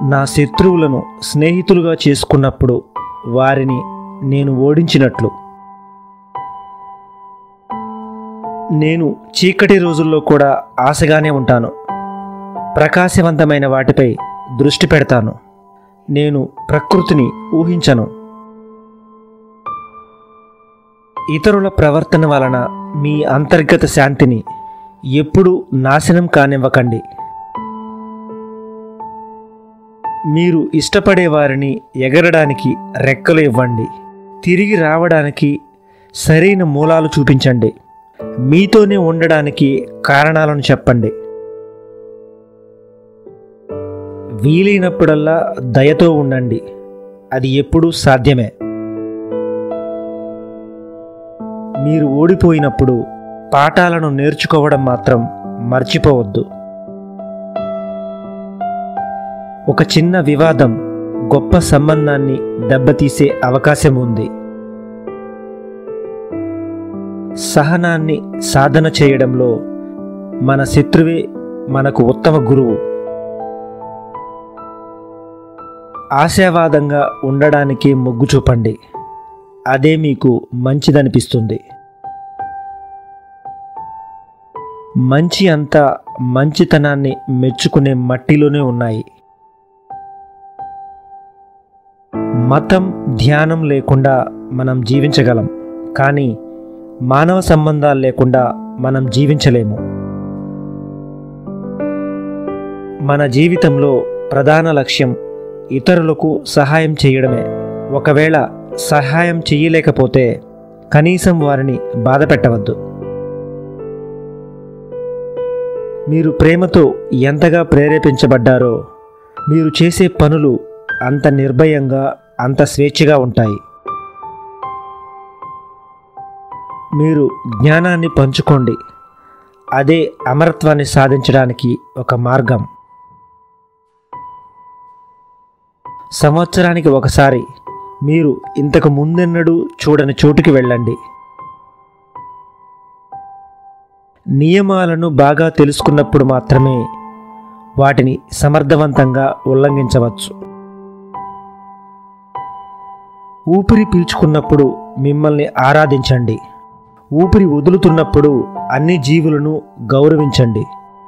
నా శత్రువులను స్నేహితులుగా చేసుకున్నప్పుడు వారిని నేను ఓడించినట్లు నేను చీకటి రోజుల్లో కూడా ఆశగానే ఉంటాను ప్రకాశవంతమైన వాటిపై దృష్టి పెడతాను నేను ప్రకృతిని ఊహించను ఇతరుల ప్రవర్తన వలన మీ అంతర్గత శాంతిని ఎప్పుడూ నాశనం కానివ్వకండి మీరు ఇష్టపడే వారిని ఎగరడానికి రెక్కలు ఇవ్వండి తిరిగి రావడానికి సరైన మూలాలు చూపించండి మీతోనే ఉండడానికి కారణాలను చెప్పండి వీలైనప్పుడల్లా దయతో ఉండండి అది ఎప్పుడూ సాధ్యమే మీరు ఓడిపోయినప్పుడు పాఠాలను నేర్చుకోవడం మాత్రం మర్చిపోవద్దు ఒక చిన్న వివాదం గొప్ప సంబంధాన్ని దెబ్బతీసే అవకాశం ఉంది సహనాన్ని సాధన చేయడంలో మన శత్రువే మనకు ఉత్తమ గురువు ఆశావాదంగా ఉండడానికి మొగ్గు చూపండి అదే మీకు మంచిదనిపిస్తుంది మంచి అంతా మంచితనాన్ని మెచ్చుకునే మట్టిలోనే ఉన్నాయి మతం ధ్యానం లేకుండా మనం జీవించగలం కానీ మానవ సంబంధాలు లేకుండా మనం జీవించలేము మన జీవితంలో ప్రధాన లక్ష్యం ఇతరులకు సహాయం చేయడమే ఒకవేళ సహాయం చేయలేకపోతే కనీసం వారిని బాధ పెట్టవద్దు మీరు ప్రేమతో ఎంతగా ప్రేరేపించబడ్డారో మీరు చేసే పనులు అంత నిర్భయంగా అంత స్వేచ్ఛగా ఉంటాయి మీరు జ్ఞానాన్ని పంచుకోండి అదే అమరత్వాన్ని సాధించడానికి ఒక మార్గం సంవత్సరానికి ఒకసారి మీరు ఇంతకు ముందెన్నడూ చూడని చోటుకి వెళ్ళండి నియమాలను బాగా తెలుసుకున్నప్పుడు మాత్రమే వాటిని సమర్థవంతంగా ఉల్లంఘించవచ్చు ఊపిరి పీల్చుకున్నప్పుడు మిమ్మల్ని ఆరాధించండి ఊపిరి వదులుతున్నప్పుడు అన్ని జీవులను గౌరవించండి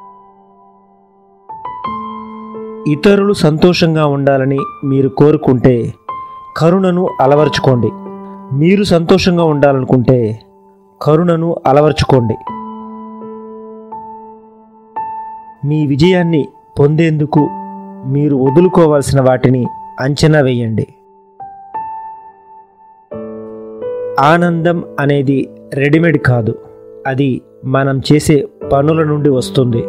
ఇతరులు సంతోషంగా ఉండాలని మీరు కోరుకుంటే కరుణను అలవర్చుకోండి మీరు సంతోషంగా ఉండాలనుకుంటే కరుణను అలవర్చుకోండి మీ విజయాన్ని పొందేందుకు మీరు వదులుకోవాల్సిన వాటిని అంచనా వేయండి ఆనందం అనేది రెడీమేడ్ కాదు అది మనం చేసే పనుల నుండి వస్తుంది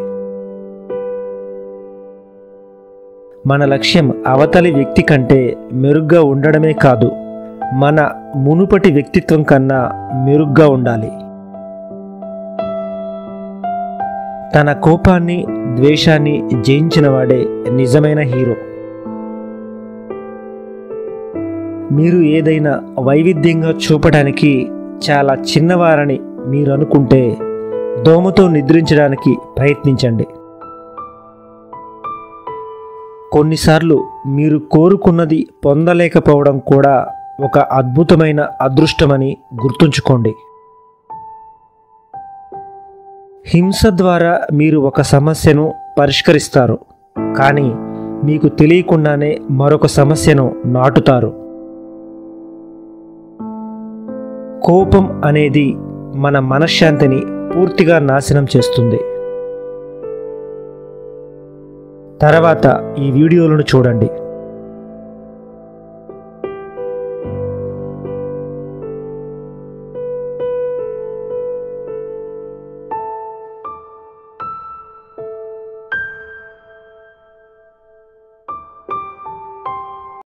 మన లక్ష్యం అవతలి వ్యక్తి కంటే మెరుగ్గా ఉండడమే కాదు మన మునుపటి వ్యక్తిత్వం కన్నా మెరుగ్గా ఉండాలి తన కోపాన్ని ద్వేషాన్ని జయించిన వాడే నిజమైన హీరో మీరు ఏదైనా వైవిధ్యంగా చూపడానికి చాలా చిన్నవారని మీరు అనుకుంటే దోమతో నిద్రించడానికి ప్రయత్నించండి కొన్నిసార్లు మీరు కోరుకున్నది పొందలేకపోవడం కూడా ఒక అద్భుతమైన అదృష్టమని గుర్తుంచుకోండి హింస ద్వారా మీరు ఒక సమస్యను పరిష్కరిస్తారు కానీ మీకు తెలియకుండానే మరొక సమస్యను నాటుతారు కోపం అనేది మన మనశ్శాంతిని పూర్తిగా నాశనం చేస్తుంది తర్వాత ఈ వీడియోలను చూడండి